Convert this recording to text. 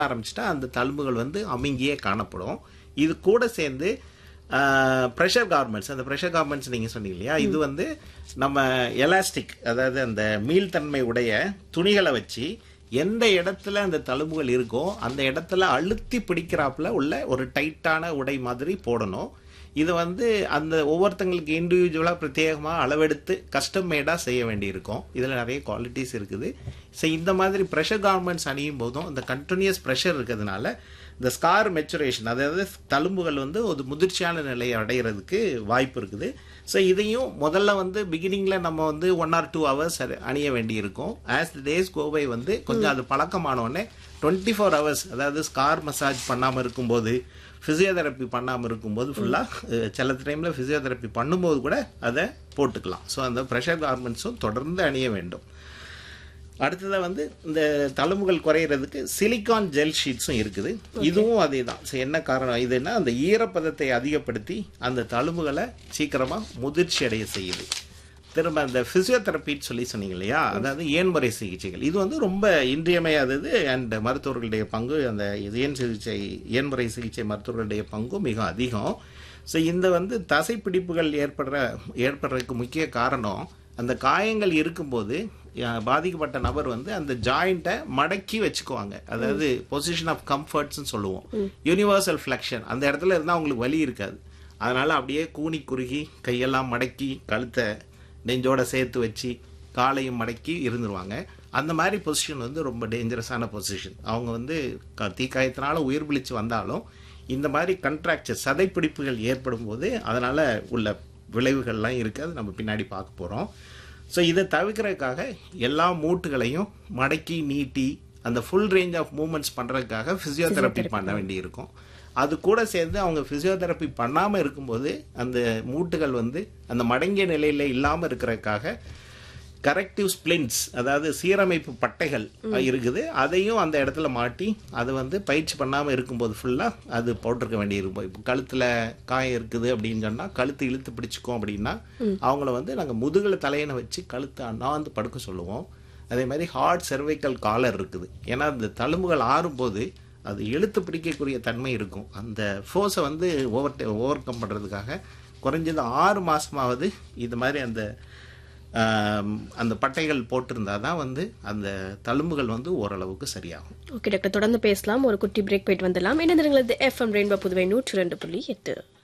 ஆரம்பிச்சிட்டா அந்த தழும்புகள் வந்து அமுங்கியே காணப்படும் இது கூட சேர்ந்து ப்ரெஷர் கார்மெண்ட்ஸ் அந்த ப்ரெஷர் கார்மெண்ட்ஸ் நீங்கள் சொன்னீங்க இல்லையா இது வந்து நம்ம எலாஸ்டிக் அதாவது அந்த மீள்தன்மை உடைய துணிகளை வச்சு எந்த இடத்துல அந்த தழும்புகள் இருக்கோ அந்த இடத்துல அழுத்தி பிடிக்கிறாப்புல உள்ள ஒரு டைட்டான உடை மாதிரி போடணும் இது வந்து அந்த ஒவ்வொருத்தங்களுக்கு இண்டிவிஜுவலாக பிரத்யேகமாக அளவெடுத்து கஸ்டம் மேடாக செய்ய வேண்டியிருக்கும் இதில் நிறைய குவாலிட்டிஸ் இருக்குது ஸோ இந்த மாதிரி ப்ரெஷர் கார்மெண்ட்ஸ் அணியும் போதும் இந்த கண்டினியூஸ் ப்ரெஷர் இருக்கிறதுனால இந்த ஸ்கார் மெச்சுரேஷன் அதாவது தழும்புகள் வந்து ஒரு முதிர்ச்சியான நிலையை அடைகிறதுக்கு வாய்ப்பு இருக்குது ஸோ இதையும் முதல்ல வந்து பிகினிங்கில் நம்ம வந்து ஒன் ஆர் டூ ஹவர்ஸ் அணிய வேண்டியிருக்கும் ஆஸ் த டேஸ் கோவை வந்து கொஞ்சம் அது பழக்கமானோடனே டுவெண்ட்டி ஃபோர் ஹவர்ஸ் அதாவது ஸ்கார் மசாஜ் பண்ணாமல் இருக்கும்போது ஃபிசியோதெரப்பி பண்ணாமல் இருக்கும்போது ஃபுல்லாக சில டைமில் ஃபிசியோதெரப்பி பண்ணும்போது கூட அதை போட்டுக்கலாம் ஸோ அந்த ப்ரெஷர் கார்மெண்ட்ஸும் தொடர்ந்து அணிய வேண்டும் அடுத்ததாக வந்து இந்த தழும்புகள் குறையிறதுக்கு சிலிக்கான் ஜெல் ஷீட்ஸும் இருக்குது இதுவும் அதே தான் ஸோ என்ன காரணம் இதுன்னா அந்த ஈரப்பதத்தை அதிகப்படுத்தி அந்த தழும்புகளை சீக்கிரமாக முதிர்ச்சி அடைய செய்யுது திரும்ப அந்த ஃபிசியோதெரப்பின்னு சொல்லி சொன்னீங்க இல்லையா அதாவது ஏன்முறை சிகிச்சைகள் இது வந்து ரொம்ப இன்றியமையாதது அண்ட் மருத்துவர்களுடைய பங்கு அந்த ஏன் சிகிச்சை ஏன்முறை சிகிச்சை மருத்துவர்களுடைய பங்கும் மிக அதிகம் ஸோ இந்த வந்து தசைப்பிடிப்புகள் ஏற்படுற ஏற்படுறதுக்கு முக்கிய காரணம் அந்த காயங்கள் இருக்கும்போது பாதிக்கப்பட்ட நபர் வந்து அந்த ஜாயிண்ட்டை மடக்கி வச்சுக்குவாங்க அதாவது பொசிஷன் ஆஃப் கம்ஃபர்ட்ஸ்னு சொல்லுவோம் யூனிவர்சல் ஃப்ளெக்ஷன் அந்த இடத்துல இருந்தால் அவங்களுக்கு வலி இருக்காது அதனால அப்படியே கூனி குறுகி கையெல்லாம் மடக்கி கழுத்தை நெஞ்சோட சேர்த்து வச்சு காலையும் மடக்கி இருந்துருவாங்க அந்த மாதிரி பொசிஷன் வந்து ரொம்ப டேஞ்சரஸான பொசிஷன் அவங்க வந்து தீக்காயத்தினால உயிர் பிழிச்சு வந்தாலும் இந்த மாதிரி கண்ட்ராக்சர் சதைப்பிடிப்புகள் ஏற்படும் போது அதனால் உள்ள விளைவுகள்லாம் இருக்குது நம்ம பின்னாடி பார்க்க போகிறோம் ஸோ இதை தவிர்க்கிறதுக்காக எல்லா மூட்டுகளையும் மடக்கி நீட்டி அந்த ஃபுல் ரேஞ்ச் ஆஃப் மூமெண்ட்ஸ் பண்ணுறதுக்காக ஃபிசியோதெரப்பி பண்ண வேண்டியிருக்கும் அது கூட சேர்ந்து அவங்க ஃபிசியோதெரப்பி பண்ணாமல் இருக்கும்போது அந்த மூட்டுகள் வந்து அந்த மடங்கிய நிலையில் இல்லாமல் இருக்கிறதுக்காக கரெக்டிவ் ஸ்பிளின்ஸ் அதாவது சீரமைப்பு பட்டைகள் இருக்குது அதையும் அந்த இடத்துல மாட்டி அது வந்து பயிற்சி பண்ணாமல் இருக்கும்போது ஃபுல்லாக அது போட்டிருக்க வேண்டியிருக்கும் இப்போ கழுத்தில் காயம் இருக்குது அப்படின்னு சொன்னால் கழுத்து இழுத்து பிடிச்சிக்கோம் அப்படின்னா அவங்கள வந்து நாங்கள் முதுகில் தலையணை வச்சு கழுத்தை அண்ணாந்து படுக்க சொல்லுவோம் அதே மாதிரி ஹார்ட் செர்வைக்கல் காலர் இருக்குது ஏன்னா அந்த தழும்புகள் ஆறும்போது அது இழுத்து பிடிக்கக்கூடிய தன்மை இருக்கும் அந்த ஃபோர்ஸை வந்து ஓவர் ஓவர் கம் பண்ணுறதுக்காக குறைஞ்சது ஆறு மாதமாவது இது மாதிரி அந்த அந்த பட்டைகள் போட்டிருந்தா தான் வந்து அந்த தழும்புகள் வந்து ஓரளவுக்கு சரியாகும் ஓகே டாக்டர் தொடர்ந்து பேசலாம் ஒரு குட்டி பிரேக் போயிட்டு வந்துடலாம் என்ன எஃப்எம் ரெயின்போ புதுவை நூற்றி ரெண்டு புள்ளி எட்டு